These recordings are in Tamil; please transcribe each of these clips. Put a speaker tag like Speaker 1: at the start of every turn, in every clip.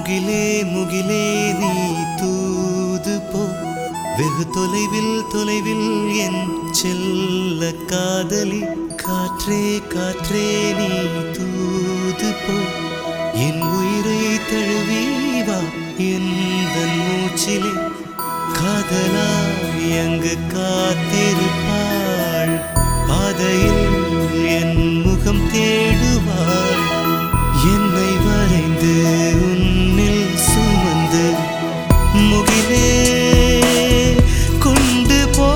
Speaker 1: முகிலே முகிலே நீ தூது போ வெகு தொலைவில் தொலைவில் என் செல்ல காதலி காற்றே காற்றே நீ தூது போ என் உயிரை தழுவி வா எந்த மூச்சிலே காதலாய் அங்கு காத்திருப்பாள் பாதையில் என் முகம் தேடுவாள் என்னை வரைந்து உன்னில் சுமந்து முகிலே கொண்டு போ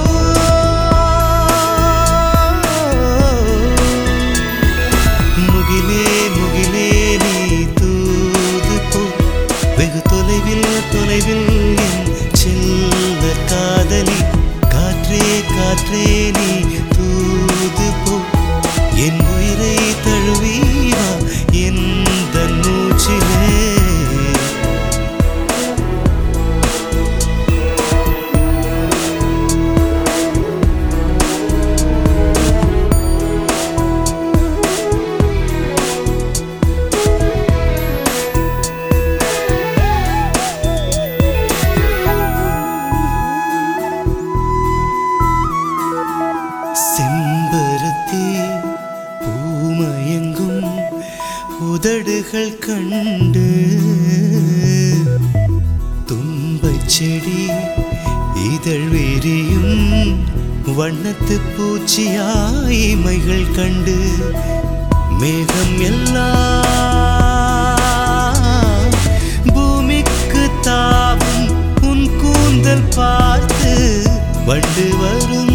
Speaker 1: முகிலே முகிலே நீ தூது போ வெகு தொலைவில் தொலைவில் என் செல்ல காதலி காற்றே காற்றே நீ தூது போ என் உயிரை தழுவி வா எந்த மூச்சிலே செம்பருத்தி பூமயங்கும் உதடுகள் கண்டு தும்பச் செடி இதழ் விரியும் வண்ணத்து பூச்சியாய்மைகள் கண்டு மேகம் எல்லாம் பூமிக்கு தாவும் உன் கூந்தல் பார்த்து வண்டு வரும்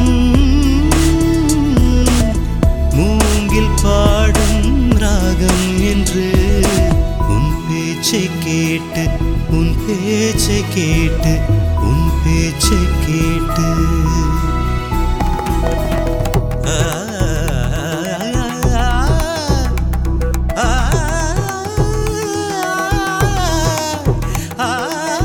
Speaker 1: மூங்கில் பாடும் ராகம் என்று உன் பேச்சை கேட்டு உன் பேச்சை கேட்டு உன் பேச்சை கேட்டு ஆ, ஆ, ஆ,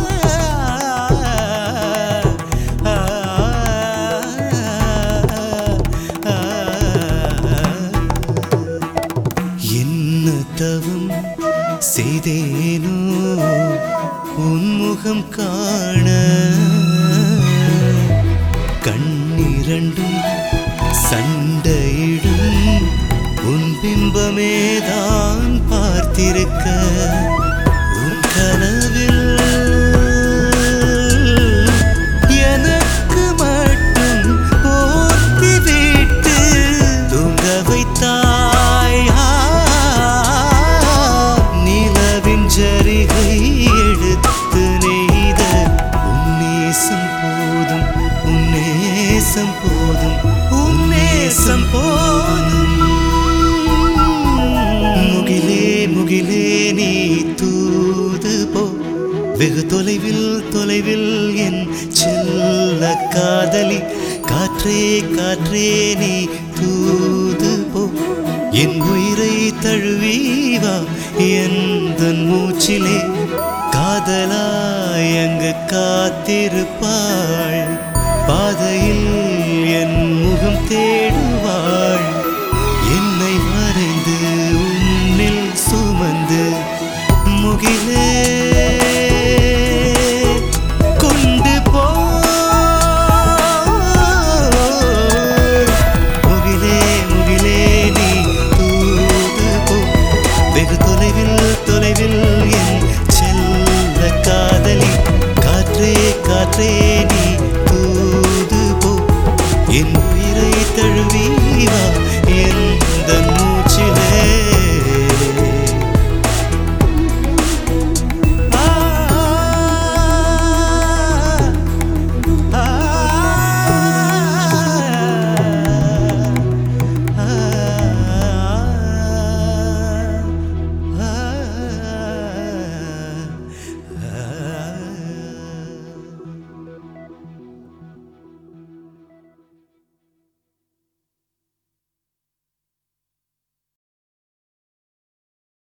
Speaker 1: என்ன தவம் செய்தேனோ உன்முகம் காண கண்ணிரண்டும் சண்டையிடும் உன் பிம்பமேதான் பார்த்திருக்க உன் கனவில் எனக்கு மட்டும் போர்த்தி விட்டு தூங்க வைத்தாயா நிலவின் ஜரிகை எடுத்து நெய்த உன்னேசம் போதும் உன்னேசம் போதும் உன்னேசம் போதும் முகிலே முகிலே நீ தூது போ வெகு தொலைவில் தொலைவில் என் செல்ல காதலி காற்றே காற்றே நீ தூது போ என் உயிரை தழுவி வா எந்த மூச்சிலே காதலாய் அங்கு காத்திருப்பாள் பாதையில் என் முகம் தேடுவாள் என்னை மறைந்து உன்னில் சுமந்து முகிலே கொண்டு போ முகிலே முகிலே நீ தூது போ வெகு தொலைவில் தொலைவில் என் செல்ல காதலி காற்றே காற்றே நீ தூது போ என் உயிரை தழுவி வா எந்த மூச்சிலே